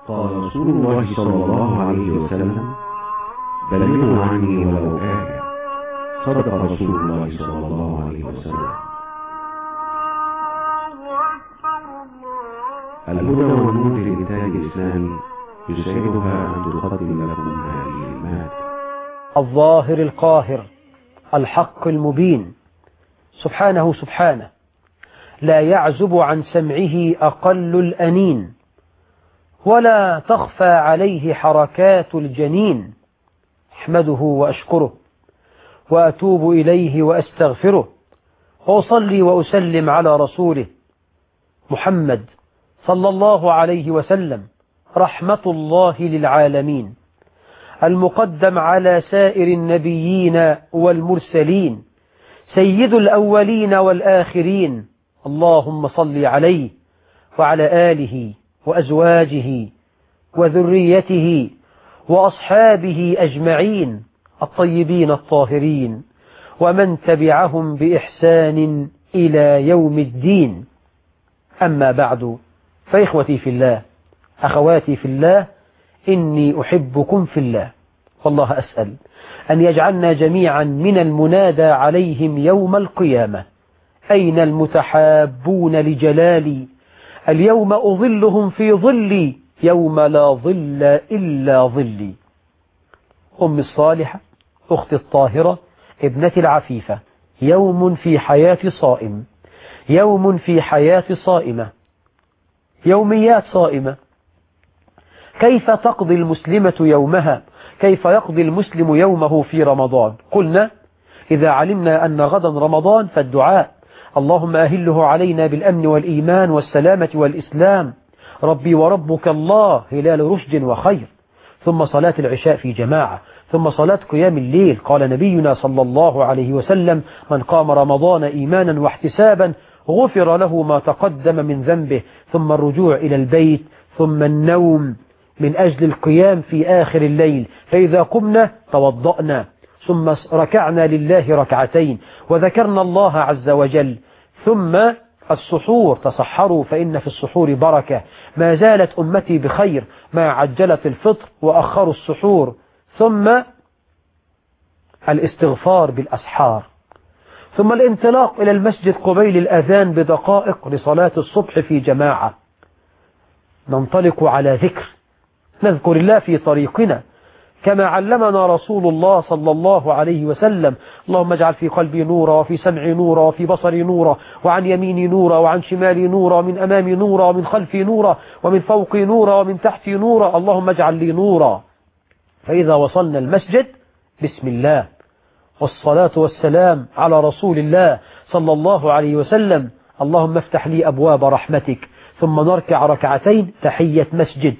قال رسول الله صلى الله عليه وسلم بلغوا عني ولو آية صدق رسول الله صلى الله عليه وسلم الهدى والنور لإنتاج الإسلام يسعدها أن تقدم لكم هذه المادة الظاهر القاهر الحق المبين سبحانه سبحانه لا يعزب عن سمعه أقل الأنين ولا تخفى عليه حركات الجنين احمده وأشكره وأتوب إليه وأستغفره وأصلي وأسلم على رسوله محمد صلى الله عليه وسلم رحمة الله للعالمين المقدم على سائر النبيين والمرسلين سيد الأولين والآخرين اللهم صل عليه وعلى آله وأزواجه وذريته وأصحابه أجمعين الطيبين الطاهرين ومن تبعهم بإحسان إلى يوم الدين أما بعد فإخوتي في الله أخواتي في الله إني أحبكم في الله والله أسأل أن يجعلنا جميعا من المنادى عليهم يوم القيامة أين المتحابون لجلالي اليوم أظلهم في ظلي يوم لا ظل إلا ظلي أم الصالحة أخت الطاهرة ابنة العفيفة يوم في حياة صائم يوم في حياة صائمة يوميات صائمة كيف تقضي المسلمة يومها كيف يقضي المسلم يومه في رمضان قلنا إذا علمنا أن غدا رمضان فالدعاء اللهم أهله علينا بالأمن والإيمان والسلامة والإسلام ربي وربك الله هلال رشد وخير ثم صلاة العشاء في جماعة ثم صلاة قيام الليل قال نبينا صلى الله عليه وسلم من قام رمضان إيمانا واحتسابا غفر له ما تقدم من ذنبه ثم الرجوع إلى البيت ثم النوم من أجل القيام في آخر الليل فإذا قمنا توضأنا ثم ركعنا لله ركعتين وذكرنا الله عز وجل ثم السحور تصحروا فإن في السحور بركة ما زالت أمتي بخير ما عجلت الفطر وأخروا السحور ثم الاستغفار بالأسحار ثم الانطلاق إلى المسجد قبيل الأذان بدقائق لصلاة الصبح في جماعة ننطلق على ذكر نذكر الله في طريقنا كما علمنا رسول الله صلى الله عليه وسلم اللهم اجعل في قلبي نورا وفي سمعي نورا وفي بصري نورا وعن يميني نورا وعن شمالي نورا ومن أمامي نورا ومن خلفي نورا ومن فوقي نورا ومن تحتي نورا اللهم اجعل لي نورا فإذا وصلنا المسجد بسم الله والصلاة والسلام على رسول الله صلى الله عليه وسلم اللهم افتح لي أبواب رحمتك ثم نركع ركعتين تحية مسجد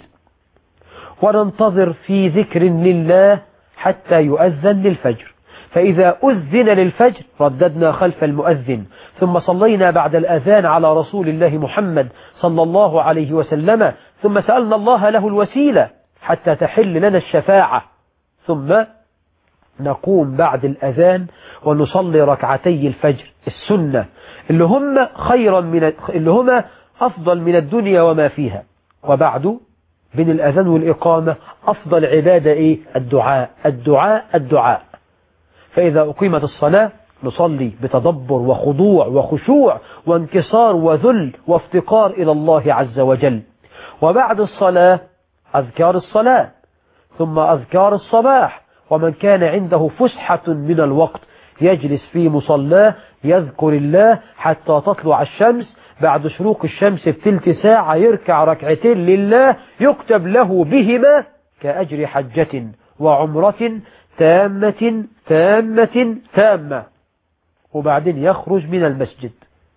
وننتظر في ذكر لله حتى يؤذن للفجر فإذا أذن للفجر رددنا خلف المؤذن ثم صلينا بعد الأذان على رسول الله محمد صلى الله عليه وسلم ثم سألنا الله له الوسيلة حتى تحل لنا الشفاعة ثم نقوم بعد الأذان ونصلي ركعتي الفجر السنة اللي هم خيرا من اللي هما أفضل من الدنيا وما فيها وبعد بين الأذان والإقامة أفضل عبادة إيه؟ الدعاء الدعاء الدعاء فإذا أقيمت الصلاة نصلي بتدبر وخضوع وخشوع وانكسار وذل وافتقار إلى الله عز وجل وبعد الصلاة أذكار الصلاة ثم أذكار الصباح ومن كان عنده فسحة من الوقت يجلس في مصلاه يذكر الله حتى تطلع الشمس بعد شروق الشمس بتلت ساعة يركع ركعتين لله يكتب له بهما كأجر حجة وعمرة تامة تامة تامة وبعدين يخرج من المسجد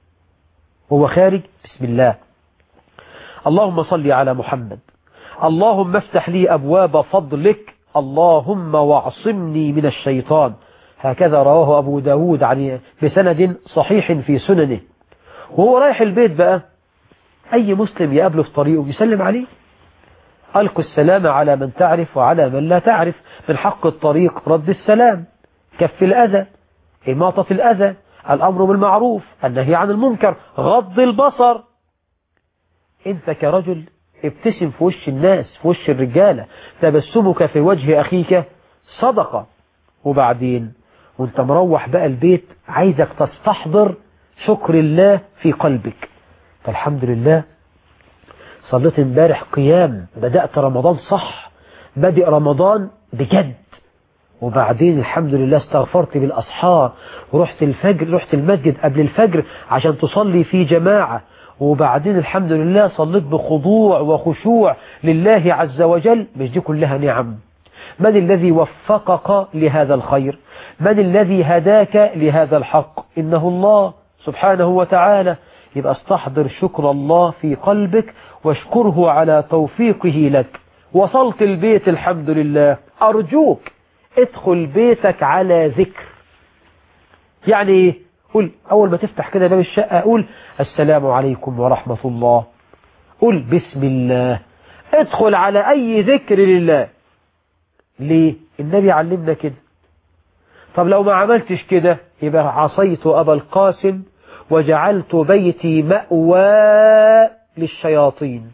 هو خارج بسم الله اللهم صل على محمد اللهم افتح لي أبواب فضلك اللهم واعصمني من الشيطان هكذا رواه أبو داود عن بسند صحيح في سننه وهو رايح البيت بقى أي مسلم يقابله في طريقه يسلم عليه ألقوا السلام على من تعرف وعلى من لا تعرف من حق الطريق رد السلام كف الأذى إماطة الأذى الأمر بالمعروف النهي عن المنكر غض البصر أنت كرجل ابتسم في وش الناس في وش الرجالة تبسمك في وجه أخيك صدقة وبعدين وانت مروح بقى البيت عايزك تستحضر شكر الله في قلبك فالحمد لله صليت امبارح قيام بدأت رمضان صح بادئ رمضان بجد وبعدين الحمد لله استغفرت بالأسحار ورحت الفجر رحت المسجد قبل الفجر عشان تصلي في جماعة وبعدين الحمد لله صليت بخضوع وخشوع لله عز وجل مش دي كلها نعم من الذي وفقك لهذا الخير من الذي هداك لهذا الحق إنه الله سبحانه وتعالى يبقى استحضر شكر الله في قلبك واشكره على توفيقه لك وصلت البيت الحمد لله أرجوك ادخل بيتك على ذكر يعني ايه قول أول ما تفتح كده باب الشقة قول السلام عليكم ورحمة الله قول بسم الله ادخل على أي ذكر لله ليه النبي علمنا كده طب لو ما عملتش كده يبقى عصيت أبا القاسم وجعلت بيتي مأوى للشياطين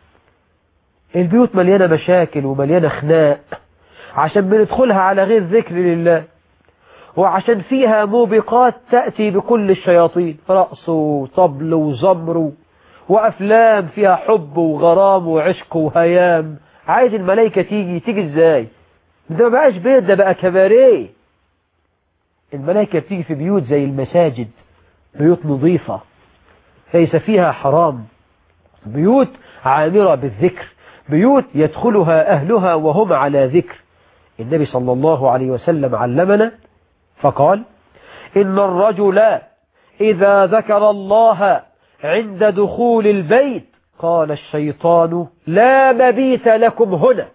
البيوت مليانة مشاكل ومليانة خناق عشان بندخلها على غير ذكر لله وعشان فيها موبقات تأتي بكل الشياطين رأس وطبل وزمر وأفلام فيها حب وغرام وعشق وهيام عايز الملائكة تيجي تيجي ازاي ده ما بقاش بيت ده بقى كباريه الملائكة بتيجي في بيوت زي المساجد بيوت نظيفة ليس فيها حرام بيوت عامرة بالذكر بيوت يدخلها أهلها وهم على ذكر النبي صلى الله عليه وسلم علمنا فقال إن الرجل إذا ذكر الله عند دخول البيت قال الشيطان لا مبيت لكم هنا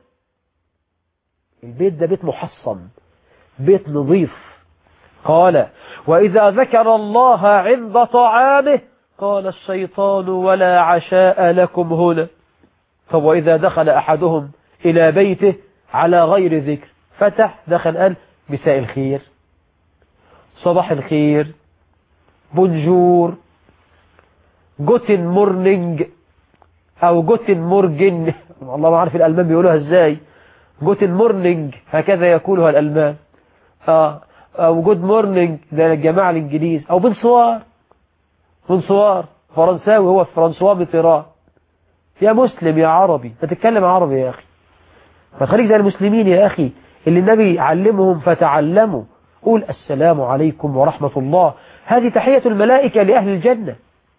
البيت ده بيت محصن بيت نظيف قال وإذا ذكر الله عند طعامه قال الشيطان ولا عشاء لكم هنا طب وإذا دخل أحدهم إلى بيته على غير ذكر فتح دخل قال مساء الخير صباح الخير بونجور جوتن مورنينج أو جوتن مورجن والله ما عارف الألمان بيقولوها إزاي جوتن مورنينج هكذا يقولها الألمان آه أو جود مورنينج ده الجماعة الإنجليز أو بنصوار بنصوار فرنساوي هو فرانسوا ميتيران يا مسلم يا عربي تتكلم عربي يا أخي ما تخليك زي المسلمين يا أخي اللي النبي علمهم فتعلموا قول السلام عليكم ورحمة الله هذه تحية الملائكة لأهل الجنة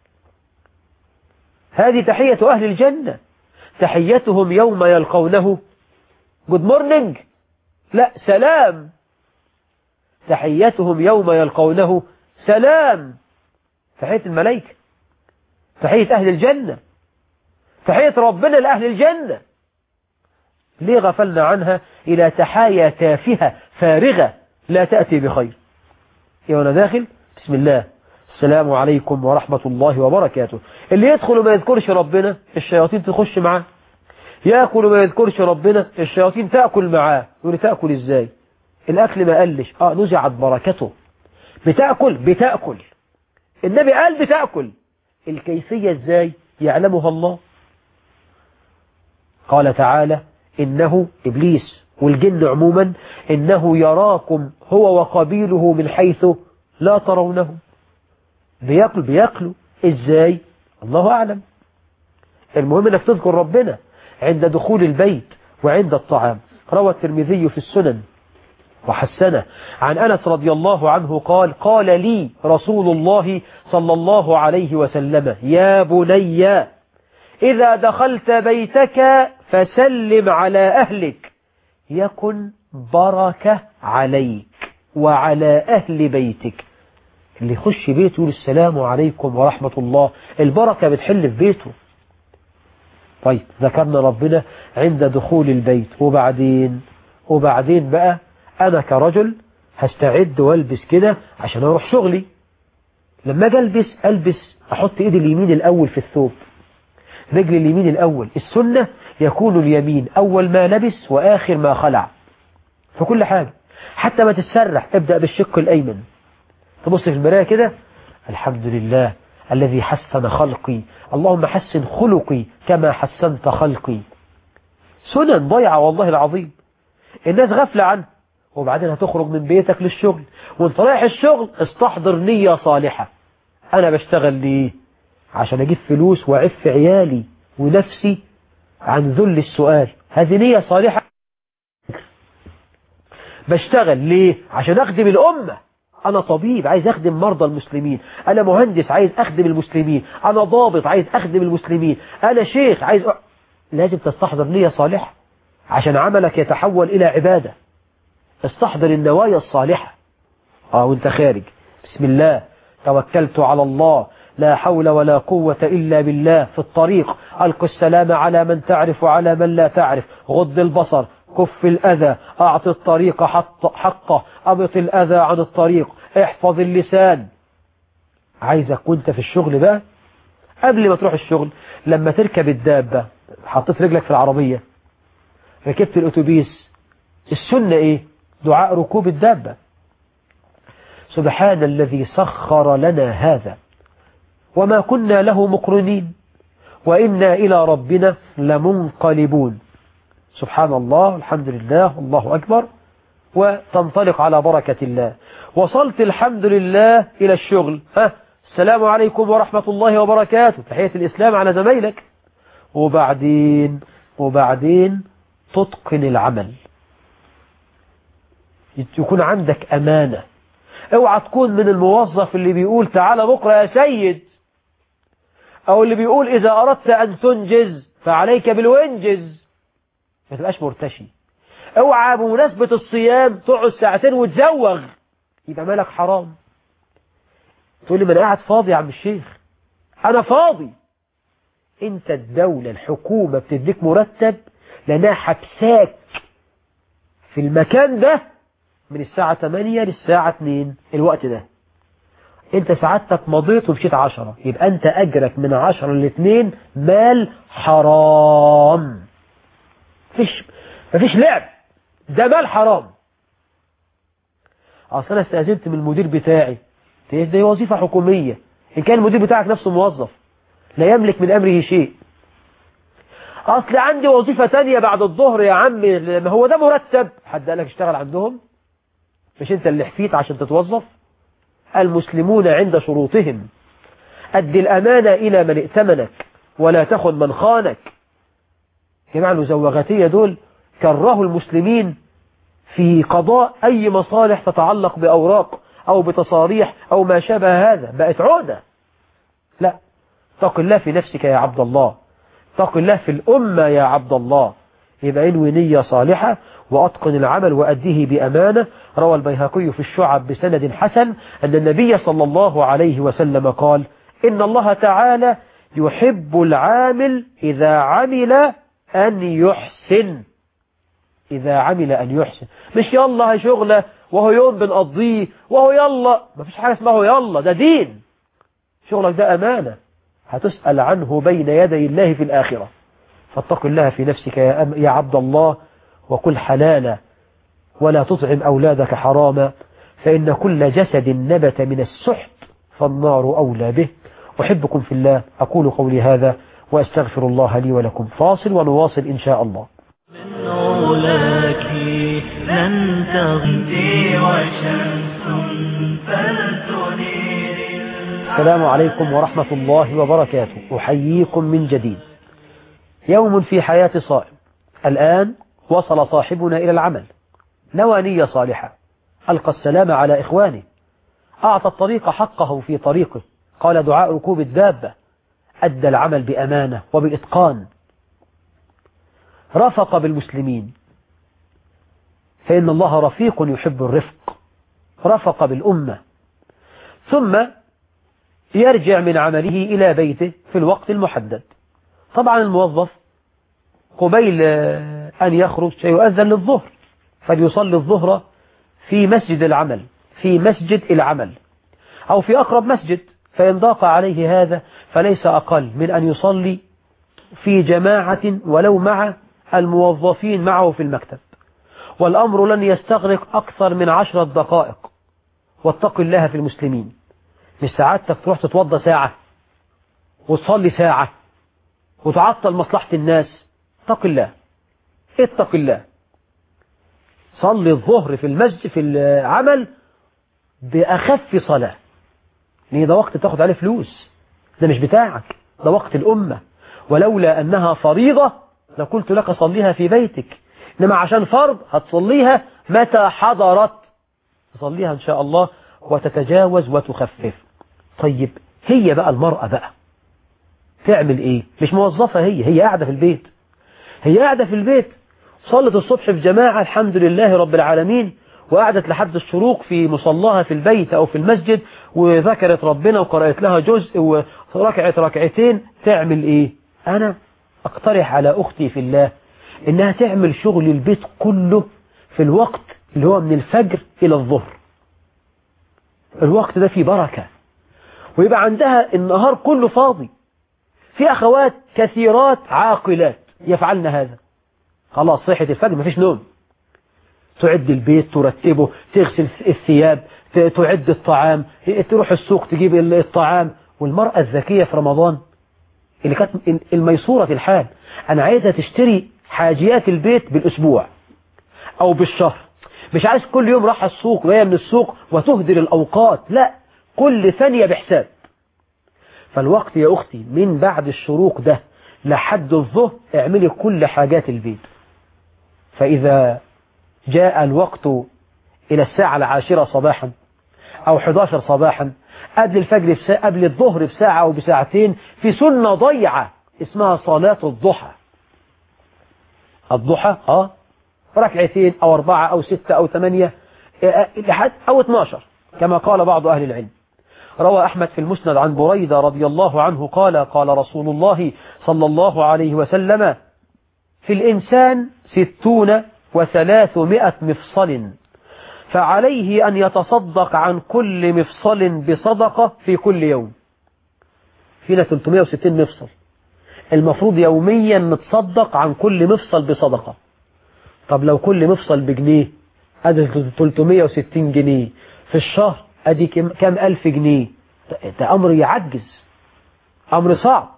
هذه تحية أهل الجنة تحيتهم يوم يلقونه جود مورنينج لا سلام تحيتهم يوم يلقونه سلام تحية الملائكة تحية أهل الجنة تحية ربنا لأهل الجنة ليه غفلنا عنها إلى تحايا تافهة فارغة لا تأتي بخير يا وانا داخل بسم الله السلام عليكم ورحمة الله وبركاته اللي يدخل وما يذكرش ربنا الشياطين تخش معاه يأكل وما يذكرش ربنا الشياطين تأكل معاه يقول تأكل ازاي الأكل ما قلش اه نزعت بركته بتأكل بتأكل النبي قال بتأكل الكيفية ازاي يعلمها الله قال تعالى إنه إبليس والجن عموما إنه يراكم هو وقبيله من حيث لا ترونه بيأكل بيأكلوا إزاي الله أعلم المهم أنك تذكر ربنا عند دخول البيت وعند الطعام روى الترمذي في السنن وحسنه عن أنس رضي الله عنه قال قال لي رسول الله صلى الله عليه وسلم يا بني إذا دخلت بيتك فسلم على أهلك يكن بركة عليك وعلى أهل بيتك اللي يخش بيته يقول السلام عليكم ورحمة الله البركة بتحل في بيته طيب ذكرنا ربنا عند دخول البيت وبعدين وبعدين بقى أنا كرجل هستعد والبس كده عشان أروح شغلي لما أجي ألبس ألبس أحط إيدي اليمين الأول في الثوب رجل اليمين الأول السنة يكون اليمين أول ما لبس وآخر ما خلع في كل حاجة حتى ما تتسرح ابدأ بالشق الأيمن تبص في المراية كده الحمد لله الذي حسن خلقي اللهم حسن خلقي كما حسنت خلقي سنن ضيعة والله العظيم الناس غفلة عنه وبعدين هتخرج من بيتك للشغل وانت رايح الشغل استحضر نية صالحة انا بشتغل ليه عشان اجيب فلوس واعف عيالي ونفسي عن ذل السؤال هذه نية صالحة بشتغل ليه عشان اخدم الامة انا طبيب عايز اخدم مرضى المسلمين انا مهندس عايز اخدم المسلمين انا ضابط عايز اخدم المسلمين انا شيخ عايز أ... لازم تستحضر نية صالحة عشان عملك يتحول الى عبادة استحضر النوايا الصالحة اه وانت خارج بسم الله توكلت على الله لا حول ولا قوة إلا بالله في الطريق ألق السلام على من تعرف وعلى من لا تعرف غض البصر كف الأذى أعط الطريق حقه أبط الأذى عن الطريق احفظ اللسان عايزك وانت في الشغل بقى قبل ما تروح الشغل لما تركب الدابة حطيت رجلك في العربية ركبت الأتوبيس السنة ايه دعاء ركوب الدابة سبحان الذي سخر لنا هذا وما كنا له مقرنين وإنا إلى ربنا لمنقلبون سبحان الله الحمد لله الله أكبر وتنطلق على بركة الله وصلت الحمد لله إلى الشغل ها السلام عليكم ورحمة الله وبركاته تحية الإسلام على زميلك وبعدين وبعدين تتقن العمل يكون عندك أمانة اوعى تكون من الموظف اللي بيقول تعالى بكرة يا سيد او اللي بيقول اذا اردت ان تنجز فعليك بالوينجز ما تبقاش مرتشي اوعى بمناسبة الصيام تقعد ساعتين وتزوغ يبقى مالك حرام تقول لي ما انا قاعد فاضي يا عم الشيخ انا فاضي انت الدولة الحكومة بتديك مرتب لانها حبساك في المكان ده من الساعة 8 للساعة 2 الوقت ده انت سعادتك مضيت ومشيت عشرة يبقى انت اجرك من عشرة لاثنين مال حرام مفيش مفيش لعب ده مال حرام اصل انا استاذنت من المدير بتاعي دي وظيفة حكومية ان كان المدير بتاعك نفسه موظف لا يملك من امره شيء اصل عندي وظيفة تانية بعد الظهر يا عم ما هو ده مرتب حد قالك اشتغل عندهم مش انت اللي حفيت عشان تتوظف المسلمون عند شروطهم أد الأمانة إلى من ائتمنك ولا تخن من خانك جماعة المزوغاتية دول كرهوا المسلمين في قضاء أي مصالح تتعلق بأوراق أو بتصاريح أو ما شابه هذا بقت عودة لا اتق الله في نفسك يا عبد الله اتق الله في الأمة يا عبد الله يبقى انوي نية صالحة وأتقن العمل وأديه بأمانة روى البيهقي في الشعب بسند حسن أن النبي صلى الله عليه وسلم قال إن الله تعالى يحب العامل إذا عمل أن يحسن إذا عمل أن يحسن مش يلا شغلة وهو يوم بنقضيه وهو يلا ما فيش حاجة اسمه يلا ده دين شغلك ده أمانة هتسأل عنه بين يدي الله في الآخرة فاتق الله في نفسك يا, أم يا عبد الله وكل حلالا ولا تطعم أولادك حراما فإن كل جسد نبت من السحت فالنار أولى به أحبكم في الله أقول قولي هذا وأستغفر الله لي ولكم فاصل ونواصل إن شاء الله من أولاك لن تغدي وشمس فلتنير السلام عليكم ورحمة الله وبركاته أحييكم من جديد يوم في حياة صائم الآن وصل صاحبنا إلى العمل نوى نية صالحة ألقى السلام على إخوانه أعطى الطريق حقه في طريقه قال دعاء ركوب الدابة أدى العمل بأمانة وبإتقان رفق بالمسلمين فإن الله رفيق يحب الرفق رفق بالأمة ثم يرجع من عمله إلى بيته في الوقت المحدد طبعا الموظف قبيل أن يخرج سيؤذن للظهر فليصلي الظهر في مسجد العمل في مسجد العمل أو في أقرب مسجد فإن ضاق عليه هذا فليس أقل من أن يصلي في جماعة ولو مع الموظفين معه في المكتب والأمر لن يستغرق أكثر من عشرة دقائق واتق الله في المسلمين مش سعادتك تروح تتوضى ساعة وتصلي ساعة وتعطل مصلحة الناس اتق الله اتق الله صلي الظهر في المسجد في العمل بأخف صلاة لأن ده وقت تاخد عليه فلوس ده مش بتاعك ده وقت الأمة ولولا أنها فريضة لقلت لك صليها في بيتك إنما عشان فرض هتصليها متى حضرت تصليها إن شاء الله وتتجاوز وتخفف طيب هي بقى المرأة بقى تعمل إيه مش موظفة هي هي قاعدة في البيت هي قاعدة في البيت صلت الصبح في جماعة الحمد لله رب العالمين وقعدت لحد الشروق في مصلاها في البيت أو في المسجد وذكرت ربنا وقرأت لها جزء وركعت ركعتين تعمل إيه أنا أقترح على أختي في الله إنها تعمل شغل البيت كله في الوقت اللي هو من الفجر إلى الظهر الوقت ده فيه بركة ويبقى عندها النهار كله فاضي في أخوات كثيرات عاقلات يفعلن هذا خلاص صحة الفجر مفيش نوم تعد البيت ترتبه تغسل الثياب تعد الطعام تروح السوق تجيب الطعام والمرأة الذكية في رمضان اللي كانت الميسورة الحال أنا عايزة تشتري حاجيات البيت بالأسبوع أو بالشهر مش عايز كل يوم راح السوق جاية من السوق وتهدر الأوقات لا كل ثانية بحساب فالوقت يا أختي من بعد الشروق ده لحد الظهر اعملي كل حاجات البيت فإذا جاء الوقت إلى الساعة العاشرة صباحا أو 11 صباحا قبل الفجر بساعة قبل الظهر بساعة أو بساعتين في سنة ضيعة اسمها صلاة الضحى الضحى اه ركعتين أو أربعة أو ستة أو ثمانية لحد أو 12 كما قال بعض أهل العلم روى أحمد في المسند عن بريدة رضي الله عنه قال قال رسول الله صلى الله عليه وسلم في الإنسان ستون وثلاثمائة مفصل فعليه أن يتصدق عن كل مفصل بصدقة في كل يوم فينا 360 مفصل المفروض يوميا نتصدق عن كل مفصل بصدقة طب لو كل مفصل بجنيه ادي 360 جنيه في الشهر ادي كم ألف جنيه ده أمر يعجز أمر صعب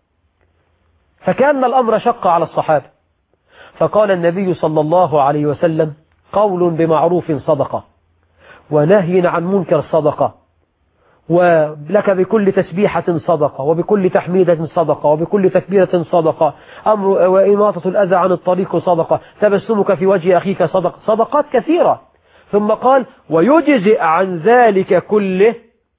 فكان الأمر شق على الصحابة فقال النبي صلى الله عليه وسلم قول بمعروف صدقة ونهي عن منكر صدقة ولك بكل تسبيحة صدقة وبكل تحميدة صدقة وبكل تكبيرة صدقة أمر وإماطة الأذى عن الطريق صدقة تبسمك في وجه أخيك صدقة صدقات كثيرة ثم قال ويجزئ عن ذلك كله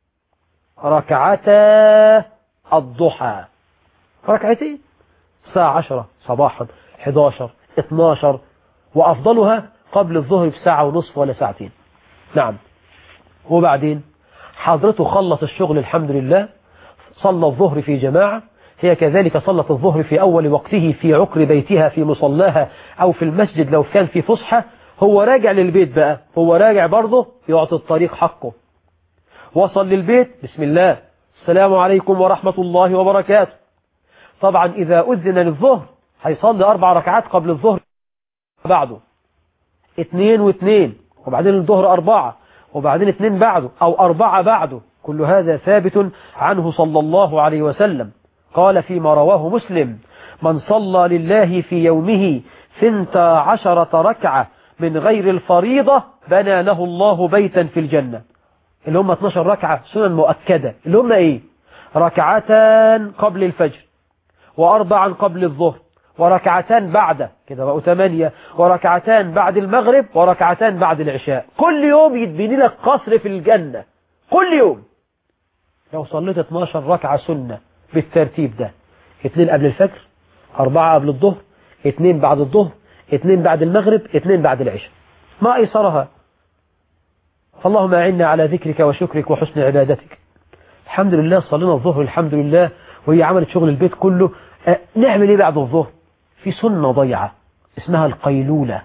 ركعتا الضحى ركعتين الساعة عشرة صباحا 11 12 وأفضلها قبل الظهر بساعة ونصف ولا ساعتين نعم وبعدين حضرته خلص الشغل الحمد لله صلى الظهر في جماعة هي كذلك صلت الظهر في أول وقته في عقر بيتها في مصلاها أو في المسجد لو كان في فسحة هو راجع للبيت بقى هو راجع برضه يعطي الطريق حقه وصل للبيت بسم الله السلام عليكم ورحمة الله وبركاته طبعا إذا أذن للظهر هيصلي أربع ركعات قبل الظهر بعده اثنين واثنين وبعدين الظهر أربعة وبعدين اثنين بعده أو أربعة بعده كل هذا ثابت عنه صلى الله عليه وسلم قال فيما رواه مسلم من صلى لله في يومه ثنتا عشرة ركعة من غير الفريضة بنى له الله بيتا في الجنة اللي هم 12 ركعة سنن مؤكدة اللي هم ايه ركعتان قبل الفجر وأربعا قبل الظهر وركعتان بعد كده بقوا ثمانية وركعتان بعد المغرب وركعتان بعد العشاء كل يوم يتبني لك قصر في الجنة كل يوم لو صليت 12 ركعة سنة بالترتيب ده اثنين قبل الفجر أربعة قبل الظهر اثنين بعد الظهر اثنين بعد المغرب اثنين بعد العشاء ما أيسرها فاللهم أعنا على ذكرك وشكرك وحسن عبادتك الحمد لله صلينا الظهر الحمد لله وهي عملت شغل البيت كله أه نعمل ايه بعد الظهر في سنة ضيعة اسمها القيلولة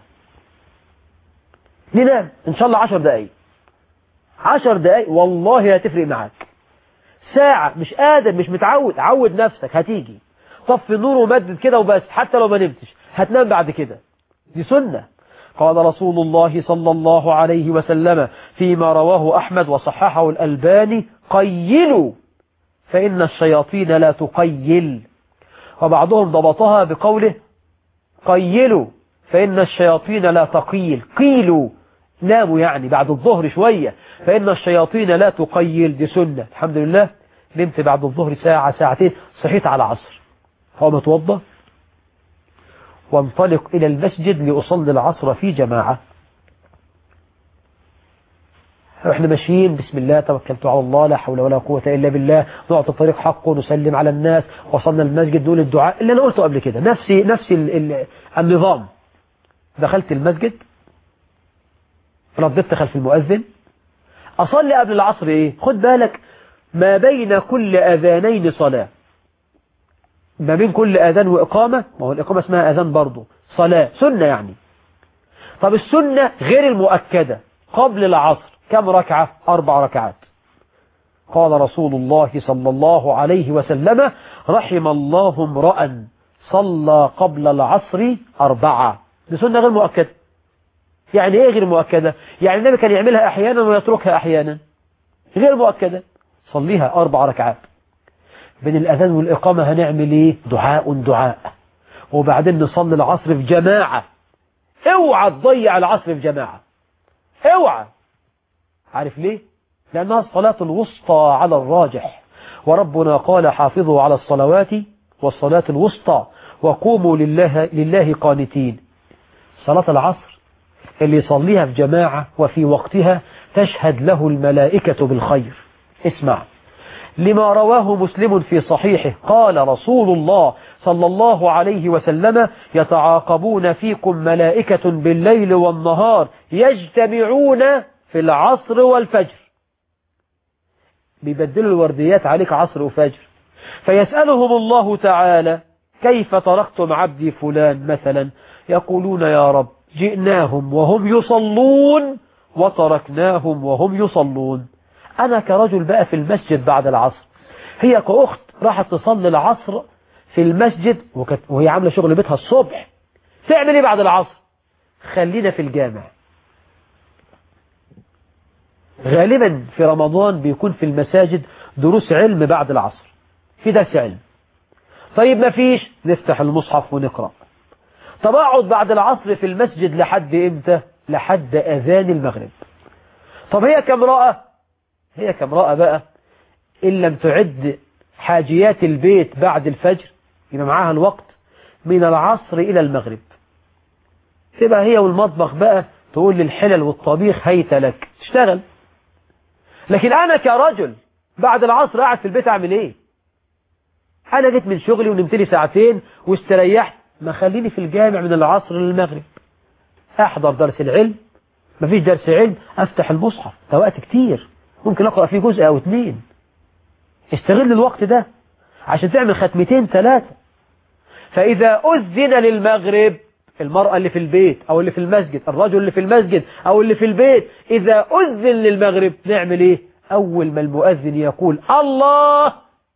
ننام ان شاء الله عشر دقايق عشر دقايق والله هتفرق معاك ساعة مش قادر مش متعود عود نفسك هتيجي طفي النور ومدد كده وبس حتى لو ما نمتش هتنام بعد كده دي سنة قال رسول الله صلى الله عليه وسلم فيما رواه أحمد وصححه الألباني قيلوا فإن الشياطين لا تقيل وبعضهم ضبطها بقوله قيلوا فإن الشياطين لا تقيل قيلوا ناموا يعني بعد الظهر شوية فإن الشياطين لا تقيل دي سنة الحمد لله نمت بعد الظهر ساعة ساعتين صحيت على عصر هو متوضى وانطلق إلى المسجد لأصلي العصر في جماعة احنا ماشيين بسم الله توكلت على الله لا حول ولا قوة إلا بالله نعطي الطريق حقه نسلم على الناس وصلنا المسجد نقول الدعاء اللي أنا قلته قبل كده نفسي نفس ال ال النظام دخلت المسجد رددت خلف المؤذن أصلي قبل العصر إيه خد بالك ما بين كل أذانين صلاة ما بين كل أذان وإقامة ما هو الإقامة اسمها أذان برضه صلاة سنة يعني طب السنة غير المؤكدة قبل العصر كم ركعة أربع ركعات قال رسول الله صلى الله عليه وسلم رحم الله امرأ صلى قبل العصر أربعة دي سنة غير مؤكدة يعني ايه غير مؤكدة يعني النبي كان يعملها أحيانا ويتركها أحيانا غير مؤكدة صليها أربع ركعات بين الأذان والإقامة هنعمل ايه دعاء دعاء وبعدين نصلي العصر في جماعة اوعى تضيع العصر في جماعة اوعى عارف ليه لأنها الصلاة الوسطى على الراجح وربنا قال حافظوا على الصلوات والصلاة الوسطى وقوموا لله, لله قانتين صلاة العصر اللي يصليها في جماعة وفي وقتها تشهد له الملائكة بالخير اسمع لما رواه مسلم في صحيحه قال رسول الله صلى الله عليه وسلم يتعاقبون فيكم ملائكة بالليل والنهار يجتمعون في العصر والفجر بيبدلوا الورديات عليك عصر وفجر فيسألهم الله تعالى كيف تركتم عبدي فلان مثلا يقولون يا رب جئناهم وهم يصلون وتركناهم وهم يصلون أنا كرجل بقى في المسجد بعد العصر هي كأخت راحت تصلي العصر في المسجد وهي عاملة شغل بيتها الصبح تعمل ايه بعد العصر خلينا في الجامع غالبا في رمضان بيكون في المساجد دروس علم بعد العصر في درس علم طيب ما فيش نفتح المصحف ونقرأ طب اقعد بعد العصر في المسجد لحد امتى لحد اذان المغرب طب هي كامرأة هي كامرأة بقى ان لم تعد حاجيات البيت بعد الفجر يبقى معاها الوقت من العصر الى المغرب تبقى هي والمطبخ بقى تقول للحلل والطبيخ هيت لك تشتغل لكن أنا كرجل بعد العصر قاعد في البيت أعمل إيه أنا جيت من شغلي ونمت لي ساعتين واستريحت ما خليني في الجامع من العصر للمغرب أحضر درس العلم ما فيش درس علم أفتح المصحف ده وقت كتير ممكن أقرأ فيه جزء أو اتنين استغل الوقت ده عشان تعمل ختمتين ثلاثة فإذا أذن للمغرب المرأة اللي في البيت أو اللي في المسجد الرجل اللي في المسجد أو اللي في البيت إذا أذن للمغرب نعمل إيه أول ما المؤذن يقول الله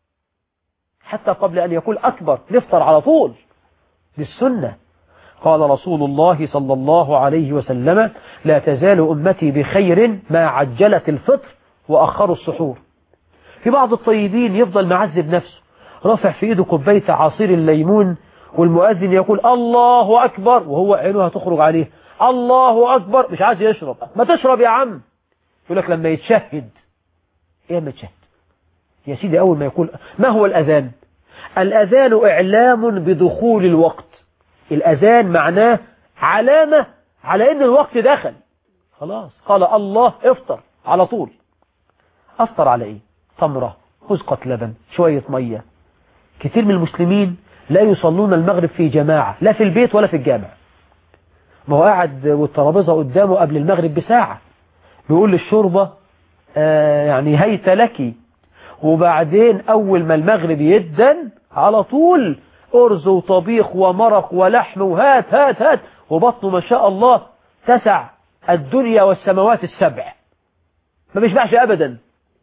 حتى قبل أن يقول أكبر نفطر على طول للسنة قال رسول الله صلى الله عليه وسلم لا تزال أمتي بخير ما عجلت الفطر وأخروا السحور في بعض الطيبين يفضل معذب نفسه رافع في ايده كوبايه عصير الليمون والمؤذن يقول الله أكبر وهو عينه هتخرج عليه الله أكبر مش عايز يشرب ما تشرب يا عم يقول لك لما يتشهد ايه ما يتشهد يا سيدي أول ما يقول ما هو الأذان الأذان إعلام بدخول الوقت الأذان معناه علامة على أن الوقت دخل خلاص قال الله افطر على طول افطر على ايه تمرة خزقة لبن شوية مية كتير من المسلمين لا يصلون المغرب في جماعة لا في البيت ولا في الجامع ما هو قاعد والترابيزة قدامه قبل المغرب بساعة بيقول للشوربة آه يعني هيت لك وبعدين أول ما المغرب يدن على طول أرز وطبيخ ومرق ولحم وهات هات هات وبطنه ما شاء الله تسع الدنيا والسماوات السبع ما بيشبعش أبدا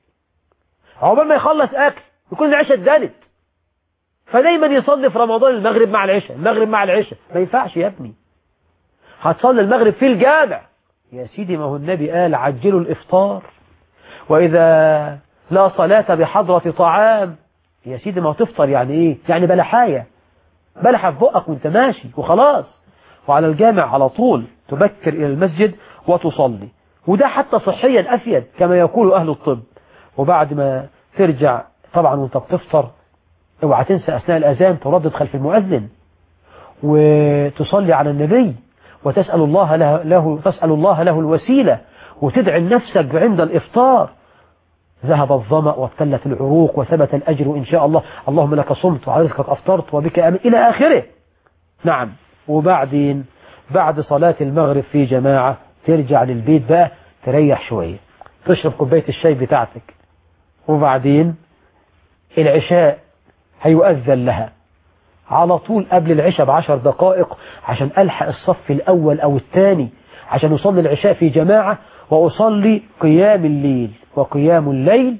عقبال ما يخلص أكل يكون العشاء اتدنت فدايما يصلي في رمضان المغرب مع العشاء المغرب مع العشاء ما ينفعش يا ابني هتصلي المغرب في الجامع يا سيدي ما هو النبي قال عجلوا الإفطار وإذا لا صلاة بحضرة طعام يا سيدي ما تفطر يعني ايه يعني بلحاية بلحة في بقك وانت ماشي وخلاص وعلى الجامع على طول تبكر إلى المسجد وتصلي وده حتى صحيا أفيد كما يقول أهل الطب وبعد ما ترجع طبعا وانت بتفطر اوعى تنسى أثناء الأذان تردد خلف المؤذن وتصلي على النبي وتسأل الله له, له تسأل الله له الوسيلة وتدعي لنفسك عند الإفطار ذهب الظمأ وابتلت العروق وثبت الأجر إن شاء الله اللهم لك صمت وعلى رزقك أفطرت وبك أمن إلى آخره نعم وبعدين بعد صلاة المغرب في جماعة ترجع للبيت بقى تريح شوية تشرب كوباية الشاي بتاعتك وبعدين العشاء هيؤذن لها على طول قبل العشاء بعشر دقائق عشان ألحق الصف الأول أو الثاني عشان أصلي العشاء في جماعة وأصلي قيام الليل وقيام الليل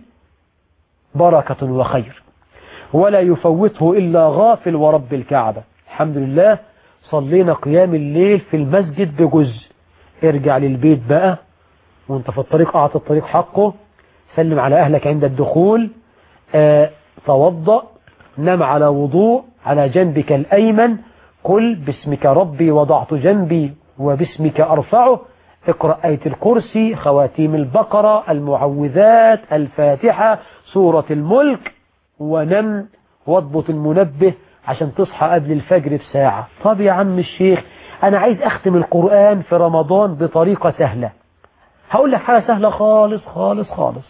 بركة وخير ولا يفوته إلا غافل ورب الكعبة الحمد لله صلينا قيام الليل في المسجد بجزء ارجع للبيت بقى وانت في الطريق اعطي الطريق حقه سلم على أهلك عند الدخول آه توضأ نم على وضوء على جنبك الأيمن قل باسمك ربي وضعت جنبي وباسمك أرفعه اقرأ آية الكرسي خواتيم البقرة المعوذات الفاتحة سورة الملك ونم واضبط المنبه عشان تصحى قبل الفجر بساعة طب يا عم الشيخ أنا عايز أختم القرآن في رمضان بطريقة سهلة هقول لك حاجة سهلة خالص خالص خالص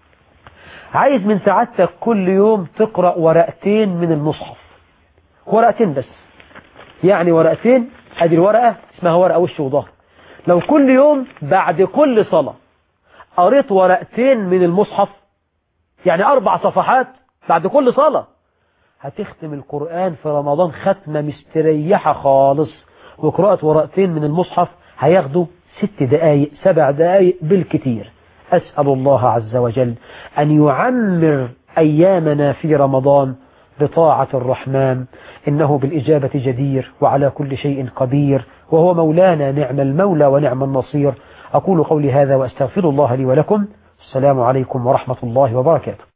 عايز من سعادتك كل يوم تقرأ ورقتين من المصحف ورقتين بس يعني ورقتين ادي الورقة اسمها ورقة وش وظهر لو كل يوم بعد كل صلاة قريت ورقتين من المصحف يعني أربع صفحات بعد كل صلاة هتختم القرآن في رمضان ختمة مستريحة خالص وقراءة ورقتين من المصحف هياخدوا ست دقايق سبع دقايق بالكتير أسأل الله عز وجل أن يعمر أيامنا في رمضان بطاعة الرحمن إنه بالإجابة جدير وعلى كل شيء قدير وهو مولانا نعم المولى ونعم النصير أقول قولي هذا وأستغفر الله لي ولكم السلام عليكم ورحمة الله وبركاته